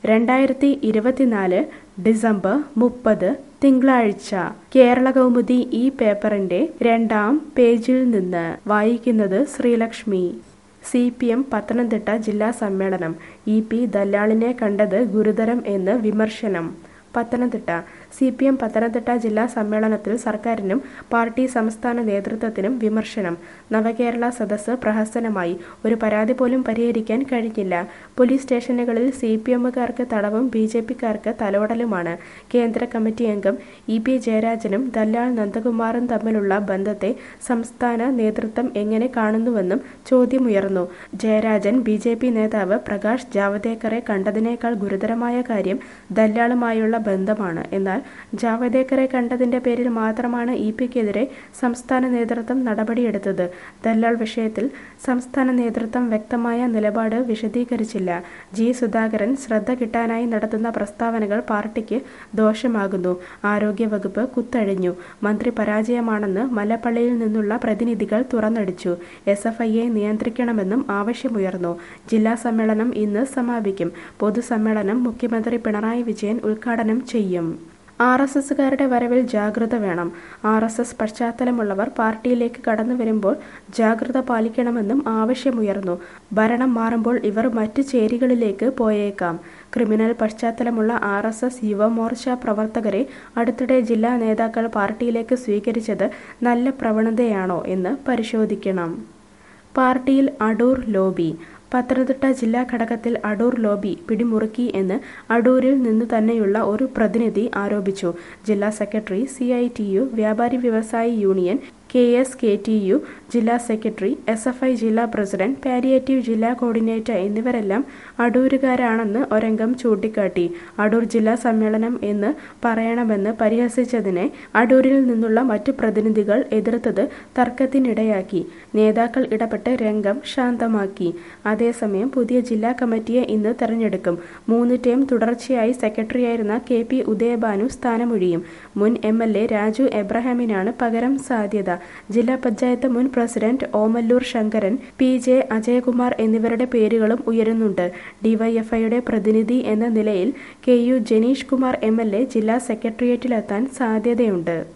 രണ്ടായിരത്തി ഇരുപത്തിനാല് ഡിസംബർ മുപ്പത് തിങ്കളാഴ്ച കേരള കൗമുദി ഈ പേപ്പറിന്റെ രണ്ടാം പേജിൽ നിന്ന് വായിക്കുന്നത് Sreelakshmi C P M Pathanamthitta ജില്ലാ സമ്മേളനം ഇ പി ദല്ലാളിനെ കണ്ടത് ഗുരുതരം എന്ന് വിമർശനം Pathanamthitta C P M Pathanamthitta ജില്ലാ സമ്മേളനത്തിൽ സർക്കാരിനും പാർട്ടി സംസ്ഥാന നേതൃത്വത്തിനും വിമർശനം നവകേരള സദസ്സ് പ്രഹസനമായി ഒരു പരാതി പോലും പരിഹരിക്കാൻ കഴിഞ്ഞില്ല പോലീസ് സ്റ്റേഷനുകളിൽ സി പി എമ്മുകാർക്ക് തടവും ബി ജെ പിക്കാർക്ക് തലോടലുമാണ് കേന്ദ്ര കമ്മിറ്റി അംഗം ഇ പി ജയരാജനും ദല്ലാൾ നന്ദകുമാറും തമ്മിലുള്ള ബന്ധത്തെ സംസ്ഥാന നേതൃത്വം എങ്ങനെ കാണുന്നുവെന്നും ചോദ്യമുയർന്നു ജയരാജൻ ബി ജെ പി നേതാവ് പ്രകാശ് ജാവദേക്കറെ കണ്ടതിനേക്കാൾ ഗുരുതരമായ കാര്യം ദല്ലാളുമായുള്ള ബന്ധമാണ് എന്നാൽ ജാവദേക്കറെ കണ്ടതിന്റെ പേരിൽ മാത്രമാണ് ഇ പിക്കെതിരെ സംസ്ഥാന നേതൃത്വം നടപടിയെടുത്തത് ദല്ലാൾ വിഷയത്തിൽ സംസ്ഥാന നേതൃത്വം വ്യക്തമായ നിലപാട് വിശദീകരിച്ചില്ല ജി സുധാകരൻ ശ്രദ്ധ കിട്ടാനായി നടത്തുന്ന പ്രസ്താവനകൾ പാർട്ടിക്ക് ദോഷമാകുന്നു ആരോഗ്യവകുപ്പ് കുത്തഴിഞ്ഞു മന്ത്രി പരാജയമാണെന്ന് മലപ്പള്ളിയിൽ നിന്നുള്ള പ്രതിനിധികൾ തുറന്നടിച്ചു എസ് എഫ് ഐയെ നിയന്ത്രിക്കണമെന്നും ആവശ്യമുയർന്നു ജില്ലാ സമ്മേളനം ഇന്ന് സമാപിക്കും പൊതുസമ്മേളനം മുഖ്യമന്ത്രി പിണറായി വിജയൻ ഉദ്ഘാടനം ചെയ്യും ആർ എസ് എസുകാരുടെ വരവിൽ ജാഗ്രത വേണം ആർ എസ് എസ് പശ്ചാത്തലമുള്ളവർ പാർട്ടിയിലേക്ക് കടന്നു വരുമ്പോൾ ജാഗ്രത പാലിക്കണമെന്നും ആവശ്യമുയർന്നു ഭരണം മാറുമ്പോൾ ഇവർ മറ്റു ചേരികളിലേക്ക് പോയേക്കാം ക്രിമിനൽ പശ്ചാത്തലമുള്ള ആർ എസ് എസ് യുവമോർച്ച പ്രവർത്തകരെ അടുത്തിടെ ജില്ലാ നേതാക്കൾ പാർട്ടിയിലേക്ക് സ്വീകരിച്ചത് നല്ല പ്രവണതയാണോ എന്ന് പരിശോധിക്കണം പാർട്ടിയിൽ അടൂർ ലോബി പത്തനംതിട്ട ജില്ലാ ഘടകത്തിൽ അടൂർ ലോബി പിടിമുറുക്കി എന്ന് അടൂരിൽ നിന്നു തന്നെയുള്ള ഒരു പ്രതിനിധി ആരോപിച്ചു ജില്ലാ secretary C I T U വ്യാപാരി വ്യവസായി union K S K T U ജില്ലാ സെക്രട്ടറി എസ് എഫ് ഐ ജില്ലാ പ്രസിഡന്റ് പാരിയേറ്റീവ് ജില്ലാ കോർഡിനേറ്റർ എന്നിവരെല്ലാം അടൂരുകാരാണെന്ന് ഒരംഗം ചൂണ്ടിക്കാട്ടി അടൂർ ജില്ലാ സമ്മേളനം എന്ന് പറയണമെന്ന് പരിഹസിച്ചതിനെ അടൂരിൽ നിന്നുള്ള മറ്റു പ്രതിനിധികൾ എതിർത്തത് തർക്കത്തിനിടയാക്കി നേതാക്കൾ ഇടപെട്ട് രംഗം ശാന്തമാക്കി അതേസമയം പുതിയ ജില്ലാ കമ്മിറ്റിയെ ഇന്ന് തെരഞ്ഞെടുക്കും മൂന്ന് ടേം തുടർച്ചയായി സെക്രട്ടറിയായിരുന്ന കെ പി ഉദയഭാനു സ്ഥാനമൊഴിയും മുൻ എം എൽ എ രാജു എബ്രഹാമിനാണ് പകരം സാധ്യത ജില്ലാ പഞ്ചായത്ത് മുൻ president Omallur Sankaran P J Ajayakumar എന്നിവരുടെ പേരുകളും ഉയരുന്നുണ്ട് ഡിവൈഎഫ്ഐയുടെ പ്രതിനിധി എന്ന നിലയിൽ K U Janeesh Kumar M L A ജില്ലാ സെക്രട്ടേറിയറ്റിലെത്താൻ സാധ്യതയുണ്ട്